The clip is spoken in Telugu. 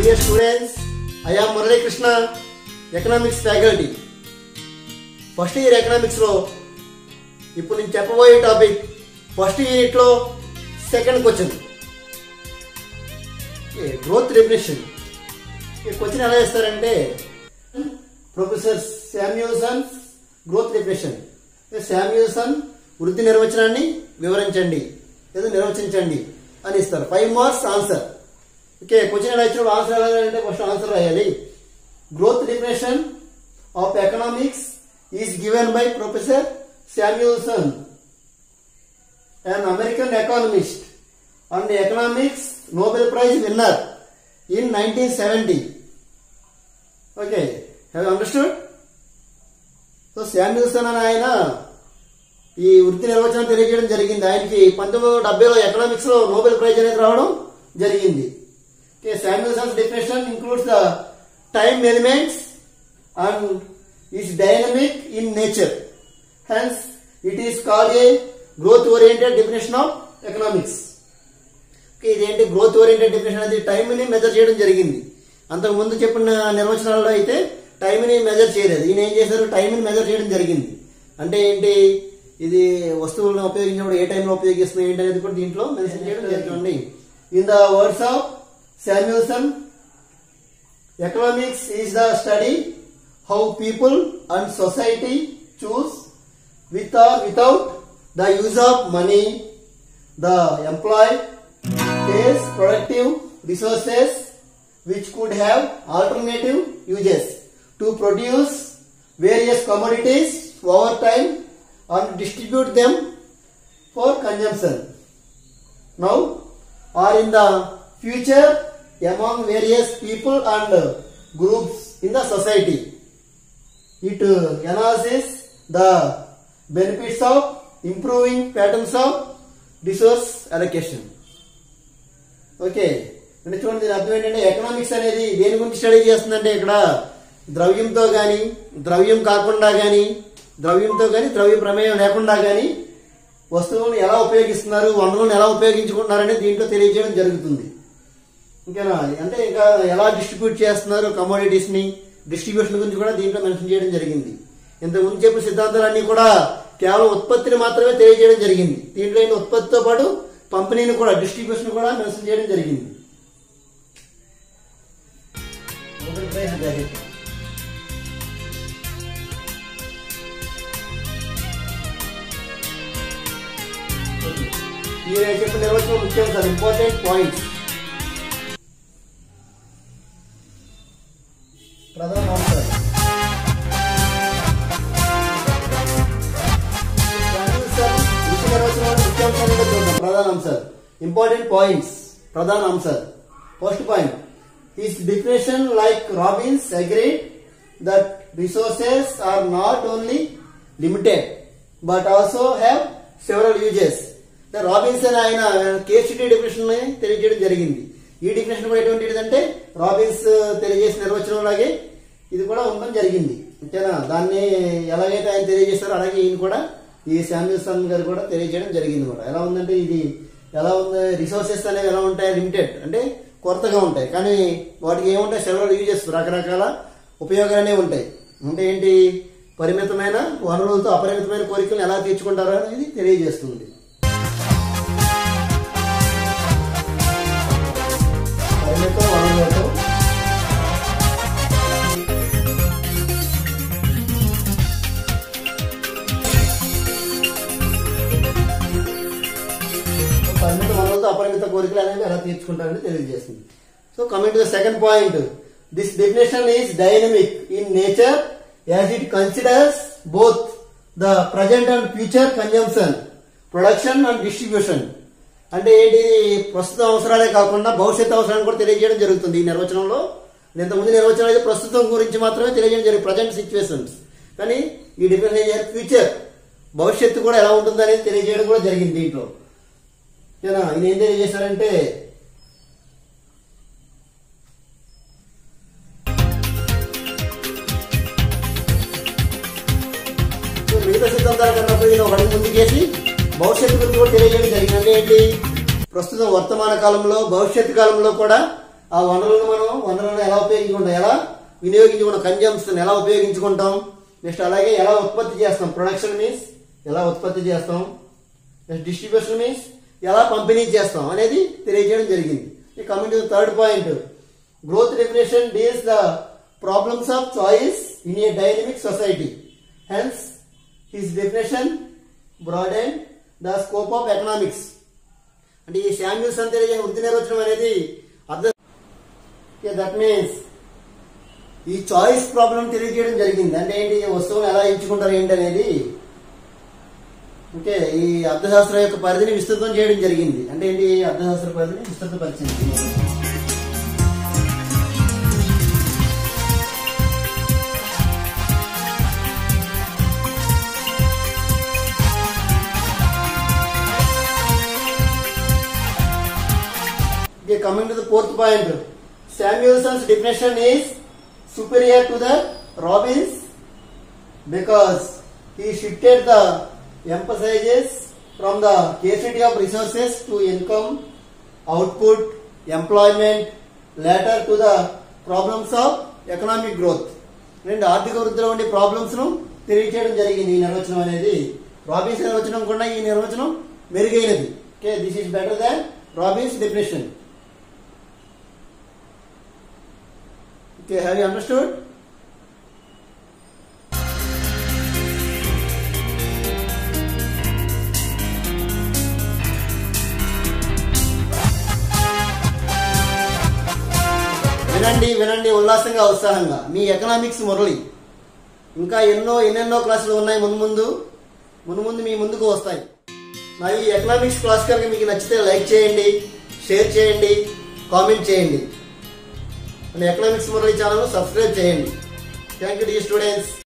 Dear students, I am Murali Krishna, economics faculty first year ఎకనామిక్స్లో ఇప్పుడు నేను చెప్పబోయే టాపిక్ ఫస్ట్ యూనిట్లో సెకండ్ క్వశ్చన్ గ్రోత్ డెఫినేషన్ ఈ క్వశ్చన్ ఎలా చేస్తారంటే professor Samuelson growth definition Samuelson వృద్ధి నిర్వచనాన్ని వివరించండి లేదా నిర్వచించండి అని ఇస్తారు five marks answer okay question ఎలా ఇచ్చినప్పుడు ఆన్సర్ ఎలా అంటే ఫస్ట్ ఆన్సర్ రాయాలి growth definition of economics is given by professor Samuelson an American economist and economics Nobel Prize winner in 1970. Okay, have you understood? So Samuelson అని ఆయన ఈ వృత్తి నిర్వచనం తెలియజేయడం జరిగింది ఆయనకి పంతొమ్మిది వందల డెబ్బైలో ఎకనామిక్స్ లో నోబెల్ ప్రైజ్ అనేది రావడం జరిగింది okay Samuelson's definition includes the time elements and is dynamic in nature hence it is called a growth oriented definition of economics ఇదేంటి గ్రోత్ ఓరియంటెడ్ డెఫినేషన్ అనేది టైంని మెజర్ చేయడం జరిగింది అంతకు ముందు చెప్పిన నిర్వచనాల్లో అయితే టైంని మెజర్ చేయలేదు ఈయన ఏం చేశారు టైంని మెజర్ చేయడం జరిగింది అంటే ఏంటి ఇది వస్తువులను ఉపయోగించినప్పుడు ఏ టైంలో ఉపయోగిస్తున్నాయి ఏంటి అనేది కూడా దీంట్లో మెన్షన్ చేయడం జరిగింది in the words of Samuelson economics is the study how people and society choose with or without the use of money, the employed pays productive resources which could have alternative uses to produce various commodities over time and distribute them for consumption. Now or in the future among various people and groups in the society. It uh, analyzes the benefits of improving patterns of resource allocation. Okay అంటే చూడండి దీని అర్థం ఏంటంటే ఎకనామిక్స్ అనేది దేని గురించి స్టడీ చేస్తుందంటే ఇక్కడ ద్రవ్యంతో కానీ ద్రవ్యం కాకుండా కానీ ద్రవ్యంతో కానీ ద్రవ్య ప్రమేయం లేకుండా కానీ వస్తువులను ఎలా ఉపయోగిస్తున్నారు వనరులను ఎలా ఉపయోగించుకుంటున్నారు అనేది దీంట్లో తెలియజేయడం జరుగుతుంది ఇంకేనా అంటే ఇంకా ఎలా డిస్ట్రిబ్యూట్ చేస్తున్నారు కమోడిటీస్ ని డిస్ట్రిబ్యూషన్ గురించి కూడా దీంట్లో మెన్షన్ చేయడం జరిగింది ఇంతకు ముందు చెప్పిన సిద్ధాంతాలన్నీ కూడా కేవలం ఉత్పత్తిని మాత్రమే తెలియజేయడం జరిగింది దీంట్లో ఏంటి ఉత్పత్తితో పాటు పంపిణీని కూడా డిస్ట్రిబ్యూషన్ కూడా మెన్షన్ చేయడం జరిగింది ఈ చెప్పిన నిర్వచనం ముఖ్యం సార్ ఇంపార్టెంట్ పాయింట్స్ ప్రధాన అంశాలు విషయ నిర్వచనాలు ముఖ్యాంశాలు ఏంటో చూద్దాం ప్రధాన అంశాలు ఇంపార్టెంట్ పాయింట్స్ ప్రధాన అంశాలు first point his definition like Robbins agreed that resources are not only limited but also have several uses Robbins అని ఆయన కేసిటీ డెఫినేషన్ తెలియజేయడం జరిగింది ఈ డెఫినేషన్ కూడా ఎటువంటిది అంటే రాబిన్స్ తెలియజేసిన నిర్వచనం లాగే ఇది కూడా ఉండడం జరిగింది అంతేనా దాన్ని ఎలాగైతే ఆయన తెలియజేస్తారో అలాగే ఈయన కూడా ఈ శామ్యూసన్ గారు కూడా తెలియజేయడం జరిగింది కూడా ఎలా ఉందంటే ఇది ఎలా ఉంది రిసోర్సెస్ అనేవి ఎలా ఉంటాయి లిమిటెడ్ అంటే కొరతగా ఉంటాయి కానీ వాటికి ఏముంటాయి సెవెరల్ యూజెస్ రకరకాల ఉపయోగాలనే ఉంటాయి అంటే ఏంటి పరిమితమైన వనరులతో అపరిమితమైన కోరికలను ఎలా తీర్చుకుంటారో అనేది తెలియజేస్తుంది పరిమిత వనరులతో పరిమిత వనరులతో అపరిమిత కోరికలు అనేవి ఎలా తీర్చుకుంటారని తెలియజేస్తుంది so coming to the second point this definition is dynamic in nature as it considers both the present and future consumption production and distribution అంటే ఏంటి ప్రస్తుత అవసరాలే కాకుండా భవిష్యత్ అవసరాన్ని కూడా తెలియజేయడం జరుగుతుంది ఈ నిర్వచనంలో ఇంతకుముందు నిర్వచనం అయితే ప్రస్తుతం గురించి మాత్రమే తెలియజేయడం జరిగింది ప్రజెంట్ సిచ్యువేషన్స్ కానీ ఈ డిఫరెన్స్ ఫ్యూచర్ భవిష్యత్తు కూడా ఎలా ఉంటుందో అనేది తెలియజేయడం కూడా జరిగింది దీంట్లో ఏనా ఈయన ఏం తెలియజేశారంటే సో మిగతా సిద్ధాంతాల కన్నా పోయి ఈయన ఒక అడుగు ముందుకేసి భవిష్యత్తు గురించి కూడా తెలియజేయడం జరిగింది అంటే ఏంటి ప్రస్తుతం వర్తమాన కాలంలో భవిష్యత్తు కాలంలో కూడా ఆ వనరులను మనం వనరులను ఎలా ఉపయోగించుకుంటాం ఎలా వినియోగించుకుంటాం కన్జంప్షన్ ఎలా ఉపయోగించుకుంటాం నెక్స్ట్ అలాగే ఎలా ఉత్పత్తి చేస్తాం ప్రొడక్షన్ మీన్స్ ఎలా ఉత్పత్తి చేస్తాం నెక్స్ట్ డిస్ట్రిబ్యూషన్ మీన్స్ ఎలా పంపిణీ చేస్తాం అనేది తెలియజేయడం జరిగింది ఈ coming to third point growth definition deals the problems of choice in a dynamic society hence his definition broaden the scope of economics అంటే ఈ శామ్యూల్స్ అని తెలియజేసిన వృత్తి నిర్వచనం అనేది అర్థం దట్ మీన్స్ ఈ చాయిస్ ప్రాబ్లం తెలియజేయడం జరిగింది అంటే ఏంటి ఈ వస్తువును ఎలా ఎంచుకుంటారు ఏంటి అనేది ఓకే ఈ అర్థశాస్త్రం యొక్క పరిధిని విస్తృతం చేయడం జరిగింది అంటే ఏంటి ఈ అర్థశాస్త్ర పరిధిని విస్తృతపరిచింది Okay, coming to the fourth point, Samuelson's definition is superior to the Robbins because he shifted the emphasis from the scarcity of resources to income, output, employment, later to the problems of economic growth. రెండు ఆర్థిక వృద్ధిలో ఉండే ప్రాబ్లమ్స్ ను తెలియచేయడం జరిగింది ఈ నిర్వచనం అనేది రాబిన్స్ నిర్వచనం కూడా ఈ నిర్వచనం మెరుగైనది okay this is better than Robbins definition Okay, have you understood? వినండి వినండి ఉల్లాసంగా ఉత్సాహంగా మీ ఎకనామిక్స్ మురళి ఇంకా ఎన్నో ఎన్నెన్నో క్లాసులు ఉన్నాయి ముందు ముందు ముందు ముందు మీ ముందుకు వస్తాయి నా ఈ ఎకనామిక్స్ క్లాస్ కనుక మీకు నచ్చితే లైక్ చేయండి షేర్ చేయండి కామెంట్ చేయండి మన ఎకనామిక్స్ మురళి ఛానల్ సబ్స్క్రైబ్ చేయండి థ్యాంక్ యూ డి స్టూడెంట్స్